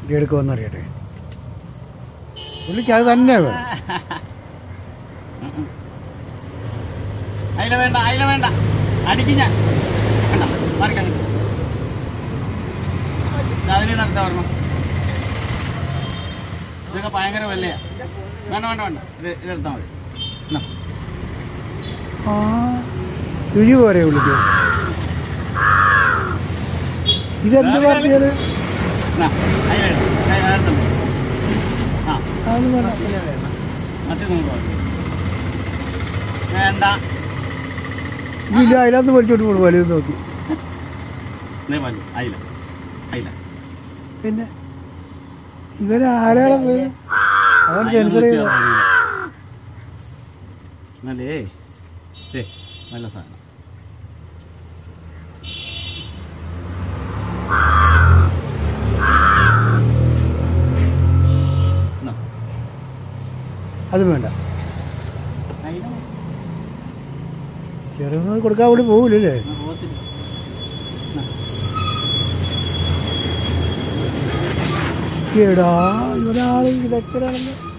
എടുക്കുമെന്നറിയട്ടെ പുള്ളിക്ക് അത് തന്നെ വേണം അയില വേണ്ട അയില വേണ്ട അടിക്കും ഞാൻ വേണ്ട മാറിക്കാൻ അതിന് നടത്താ വരണം ഇതൊക്കെ ഭയങ്കര വിലയാ വേണ്ട വേണ്ട വേണ്ട ഇത് ഇതെടുത്താൽ മതി എന്നാ. ആ ഇഴി പോരെ വിളിക്കും ഇതെന്ത് പറഞ്ഞത് എന്നാ, അയില എടുത്തോ. അയില എടുത്തോ. ആ അത് വേണം മറ്റേ നൂറ് രൂപ വേണ്ട ഇല്ല അതിനകത്ത് വലിച്ചോട്ട് പോകും വലുത് നോക്കി ഇതേ മതി അയില അയില പിന്നെ ഇവര് ആരാണ് പോയത്? അവൻ സെൻസർ ചെയ്ത എന്നല്ലേ ഏ നല്ല സാധനം എന്നാ, അത് വേണ്ട അയില മതി. ചെറുത് കൊടുക്കാൻ വേണ്ടി പോകില്ലല്ലേ എന്നാ, പോകത്തില്ല. എടാ ഇവരാൾ വിദഗ്ധരാണല്ലോ